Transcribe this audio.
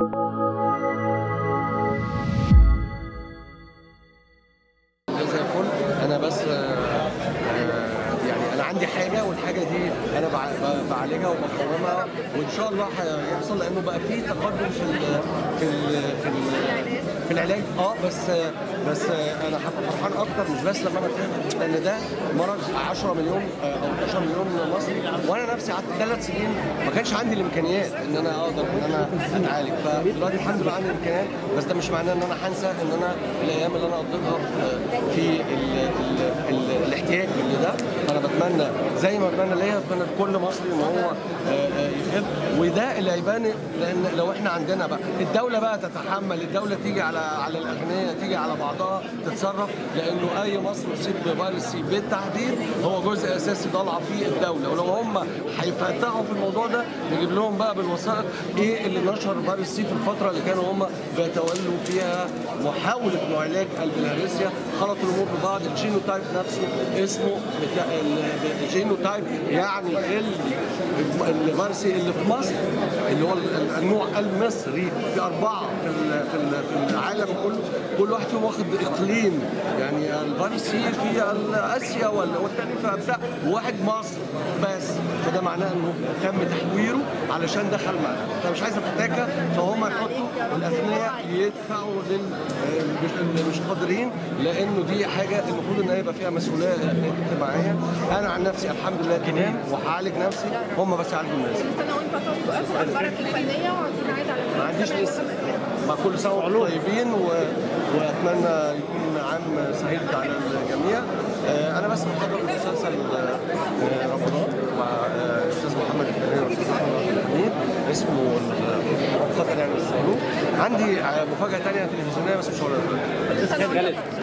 زي الفل انا بس آه، آه، يعني انا عندي حاجه والحاجه دي انا بع- ب- بعالجها وبقومها وان شاء الله هيحصل لانه بقى في تقدم في ال في ال في ال في العلاج اه بس آه، بس آه، انا هبقى فرحان اكتر مش بس لما انا فاهم لان ده مرض 10 مليون آه، او 12 مليون مصري وانا نفسي قعدت ثلاث سنين ما كانش عندي الامكانيات ان انا اقدر ان انا اتعالج فدلوقتي الحمد لله عندي الامكانيات بس ده مش معناه ان انا هنسى ان انا الايام اللي انا قضيتها في في ال ال ال الاحتياج لده فانا بتمنى زي ما بتمنى ليا بتمنى لكل مصري ان هو آه، آه، يخف وده اللي هيبان لان لو احنا عندنا بقى الدوله بقى تتحمل الدوله تيجي على على الاغنياء تيجي على بعضها تتصرف لانه اي مصر يصيب بفيروس سي بالتحديد هو جزء اساسي ضالعه فيه الدوله ولو هم هيفتحوا في الموضوع ده نجيب لهم بقى بالوثائق ايه اللي نشر فيروس سي في الفتره اللي كانوا هم بيتولوا فيها محاوله علاج البلهارسيا خلطوا الامور ببعض الجينوتايب نفسه اسمه بتاع ال- الجينوتايب يعني ال- الفيروس اللي في مصر اللي هو ال- النوع المصري في اربعه في ال- في ال- في العالم كله كل واحد فيهم واخد اقليم يعني الفيروس سي في اسيا ولا- والتاني في بتاع وواحد مصر بس فده معناه انه تم تحويره علشان دخل معانا فمش عايز فتاكه فهم يحطوا الاغنياء يدفعوا لل اللي مش قادرين لانه دي حاجه المفروض ان يبقى فيها مسؤوليه اجتماعيه انا عن نفسي الحمد لله تمام وهعالج نفسي هم بس يعالجوا الناس انا وانت توقف اخبارك الفنيه وعايزين نعيد على ما عنديش لسه مع كل سنه وانتم طيبين و... واتمنى يكون عام سعيد على الجميع آه، انا بس محضر مسلسل آه، رمضان مع آه، الاستاذ محمد الكريم والاستاذ محمد الحميد اسمه مؤقتا يعني الصاروخ عندي آه، مفاجاه ثانيه تلفزيونيه بس مش هقولها دلوقتي خالد